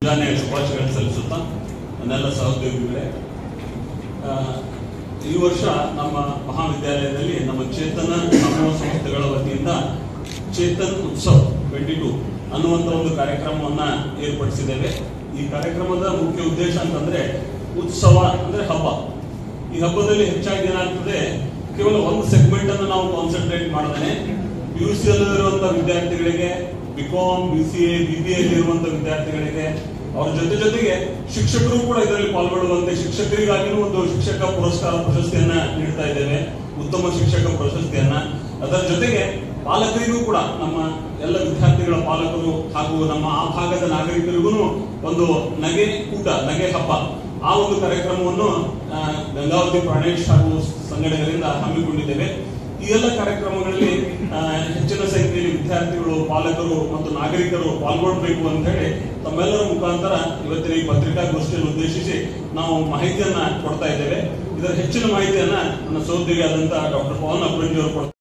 ಮುಂಜಾನೆ ಶುಭಾಶಯಗಳನ್ನು ಸಲ್ಲಿಸುತ್ತಾ ನನ್ನೆಲ್ಲ ಸಹೋದ್ಯೋಗಿಗಳೇ ಆ, ಈ ವರ್ಷ ನಮ್ಮ ಮಹಾವಿದ್ಯಾಲಯದಲ್ಲಿ ನಮ್ಮ ಚೇತನ ಸಮೂಹ ಸಂಸ್ಥೆಗಳ ವತಿಯಿಂದ ಚೇತನ್ ಉತ್ಸವ್ ಟ್ವೆಂಟಿ ಟೂ ಅನ್ನುವಂಥ ಒಂದು ಕಾರ್ಯಕ್ರಮವನ್ನ ಏರ್ಪಡಿಸಿದ್ದೇವೆ ಈ ಕಾರ್ಯಕ್ರಮದ ಮುಖ್ಯ ಉದ್ದೇಶ ಅಂತಂದ್ರೆ ಉತ್ಸವ ಅಂದ್ರೆ ಹಬ್ಬ ಈ ಹಬ್ಬದಲ್ಲಿ ಹೆಚ್ಚಾಗಿ ಏನಾಗ್ತದೆ ಕೇವಲ ಒಂದು ಸೆಗ್ಮೆಂಟ್ ಅನ್ನು ನಾವು ಕಾನ್ಸಂಟ್ರೇಟ್ ಮಾಡದೇನೆ ಪಿ ಯು ಸಿ ಇರುವಂತಹ ವಿದ್ಯಾರ್ಥಿಗಳಿಗೆ BCom B C A B B ಇರುವಂತಹ ವಿದ್ಯಾರ್ಥಿಗಳಿಗೆ ಅವ್ರ ಜೊತೆ ಜೊತೆಗೆ ಶಿಕ್ಷಕರು ಕೂಡ ಇದರಲ್ಲಿ ಪಾಲ್ಗೊಳ್ಳುವಂತೆ ಶಿಕ್ಷಕರಿಗಾಗಿಯೂ ಒಂದು ಶಿಕ್ಷಕ ಪುರಸ್ಕಾರ ಪ್ರಶಸ್ತಿಯನ್ನ ನೀಡ್ತಾ ಇದ್ದೇವೆ ಉತ್ತಮ ಶಿಕ್ಷಕ ಪ್ರಶಸ್ತಿಯನ್ನ ಅದರ ಜೊತೆಗೆ ಪಾಲಕರಿಗೂ ಕೂಡ ನಮ್ಮ ಎಲ್ಲ ವಿದ್ಯಾರ್ಥಿಗಳ ಪಾಲಕರು ಹಾಗೂ ನಮ್ಮ ಆ ಭಾಗದ ನಾಗರಿಕರಿಗೂ ಒಂದು ನಗೆ ಊಟ ನಗೆ ಹಬ್ಬ ಆ ಒಂದು ಕಾರ್ಯಕ್ರಮವನ್ನು ಆ, ಗಂಗಾವತಿ ಪ್ರಾಣೇಶ್ ಹಾಗೂ ಸಂಘಟನೆಗಳಿಂದ ಹಮ್ಮಿಕೊಂಡಿದ್ದೇವೆ ಈ ಎಲ್ಲ ಕಾರ್ಯಕ್ರಮಗಳಲ್ಲಿ ಆ, ಹೆಚ್ಚಿನ ಸಂಖ್ಯೆಯಲ್ಲಿ ವಿದ್ಯಾರ್ಥಿಗಳು ಪಾಲಕರು ಮತ್ತು ನಾಗರಿಕರು ಪಾಲ್ಗೊಳ್ಬೇಕು ಅಂತ ಹೇಳಿ ತಮ್ಮೆಲ್ಲರ ಮುಖಾಂತರ ಇವತ್ತಿನ ಈ ಪತ್ರಿಕಾಗೋಷ್ಠಿಯನ್ನು ಉದ್ದೇಶಿಸಿ ನಾವು ಮಾಹಿತಿಯನ್ನ ಕೊಡ್ತಾ ಇದ್ದೇವೆ ಇದರ ಹೆಚ್ಚಿನ ಮಾಹಿತಿಯನ್ನ ನನ್ನ ಸಹೋದ್ಯೋಗಿ ಆದಂತಹ ಡಾಕ್ಟರ್ ಪವನ್ ಅಬ್ರಂಜಿ ಅವರು ಕೊಡ್ತಾರೆ